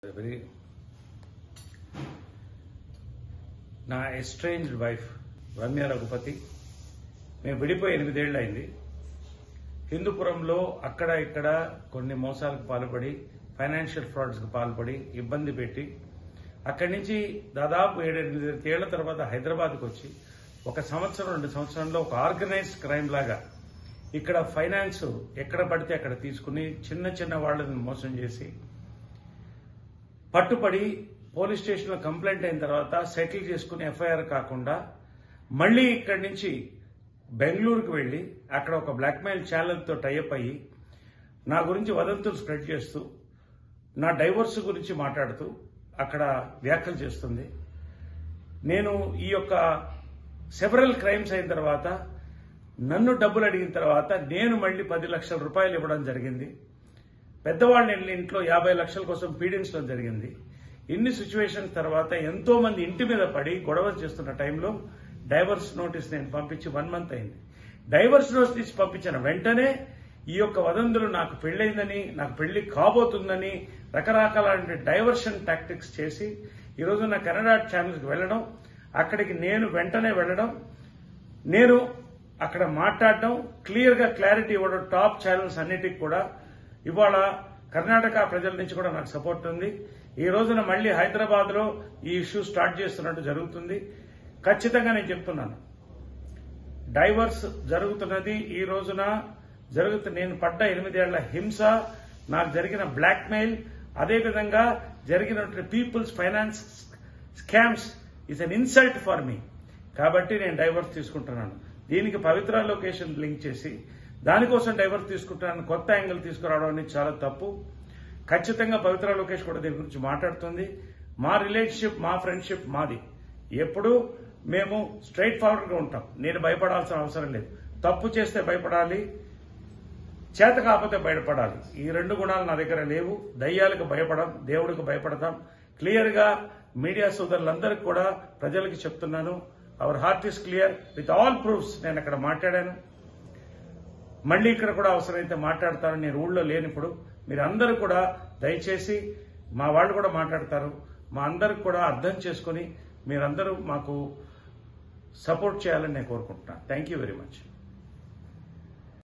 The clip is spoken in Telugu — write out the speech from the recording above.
వెరీ నా ఎస్ట్రేంజ్డ్ వైఫ్ రమ్య రఘుపతి మేము విడిపోయి ఎనిమిదేళ్ళు అయింది హిందూపురంలో అక్కడ ఇక్కడ కొన్ని మోసాలకు పాల్పడి ఫైనాన్షియల్ ఫ్రాడ్స్కి పాల్పడి ఇబ్బంది పెట్టి అక్కడి నుంచి దాదాపు ఏడెనిమిది ఏళ్ల తర్వాత హైదరాబాద్కి వచ్చి ఒక సంవత్సరం రెండు సంవత్సరంలో ఒక ఆర్గనైజ్డ్ క్రైమ్ లాగా ఇక్కడ ఫైనాన్స్ ఎక్కడ పడితే అక్కడ తీసుకుని చిన్న చిన్న వాళ్ళని మోసం చేసి పట్టుపడి పోలీస్ స్టేషన్లో కంప్లైంట్ అయిన తర్వాత సెటిల్ చేసుకుని ఎఫ్ఐఆర్ కాకుండా మళ్ళీ ఇక్కడి నుంచి బెంగళూరుకు వెళ్ళి అక్కడ ఒక బ్లాక్మెయిల్ ఛానల్తో టైఅప్ అయ్యి నా గురించి వదంతులు స్ప్రెడ్ చేస్తూ నా డైవోర్స్ గురించి మాట్లాడుతూ అక్కడ వ్యాఖ్యలు చేస్తుంది నేను ఈ యొక్క సెవరల్ క్రైమ్స్ అయిన తర్వాత నన్ను డబ్బులు అడిగిన తర్వాత నేను మళ్ళీ పది లక్షల రూపాయలు ఇవ్వడం జరిగింది పెద్దవాళ్ళని వెళ్ళి ఇంట్లో యాభై లక్షల కోసం పీడించడం జరిగింది ఇన్ని సిచ్యువేషన్స్ తర్వాత ఎంతో మంది ఇంటి మీద పడి గొడవ చేస్తున్న టైంలో డైవర్స్ నోటీస్ నేను పంపించి వన్ మంత్ అయింది డైవర్స్ నోటీస్ పంపించిన వెంటనే ఈ యొక్క వదంతులు నాకు పెళ్ళైందని నాకు పెళ్లి కాబోతుందని రకరకాల డైవర్షన్ టాక్టిక్స్ చేసి ఈరోజు నా కెనడా ఛానల్కి వెళ్ళడం అక్కడికి నేను వెంటనే వెళ్ళడం నేను అక్కడ మాట్లాడడం క్లియర్ గా క్లారిటీ ఇవ్వడం టాప్ ఛానల్స్ అన్నిటికి కూడా ఇవాళ కర్ణాటక ప్రజల నుంచి కూడా నాకు సపోర్ట్ ఉంది ఈ రోజున మళ్ళీ హైదరాబాద్ లో ఈ ఇష్యూ స్టార్ట్ చేస్తున్నట్టు జరుగుతుంది ఖచ్చితంగా నేను చెప్తున్నాను డైవర్స్ జరుగుతున్నది ఈ రోజున జరుగుతు నేను పడ్డ ఎనిమిదేళ్ల హింస నాకు జరిగిన బ్లాక్మెయిల్ అదేవిధంగా జరిగినటువంటి peoples finance scams is an insult for me కాబట్టి నేను డైవర్స్ తీసుకుంటున్నాను దీనికి పవిత్ర లొకేషన్ లింక్ చేసి దానికోసం డైవర్స్ తీసుకుంటున్నాను కొత్త యాంగిల్ తీసుకురావడం అనేది చాలా తప్పు ఖచ్చితంగా పవిత్ర లోకేష్ కూడా దీని గురించి మాట్లాడుతుంది మా రిలేషన్షిప్ మా ఫ్రెండ్షిప్ మాది ఎప్పుడు మేము స్ట్రైట్ ఫార్వర్డ్ గా ఉంటాం నేను భయపడాల్సిన అవసరం లేదు తప్పు చేస్తే భయపడాలి చేత కాకపోతే భయపడాలి ఈ రెండు గుణాలు నా దగ్గర లేవు దయ్యాలకు భయపడం దేవుడికి భయపడతాం క్లియర్ గా మీడియా సోదరులందరికీ కూడా ప్రజలకి చెప్తున్నాను our heart is clear with all proofs నేను అక్కడ మాట్లాడాను మళ్ళీ ఇక్కడ కూడా అవసరమైతే మాట్లాడతాను నేను ఊళ్ళో లేనిప్పుడు మీరు అందరూ కూడా దయచేసి మా వాళ్ళు కూడా మాట్లాడతారు మా అందరికి కూడా అర్థం చేసుకుని మీరందరూ మాకు సపోర్ట్ చేయాలని నేను కోరుకుంటున్నాను థ్యాంక్ యూ వెరీ మచ్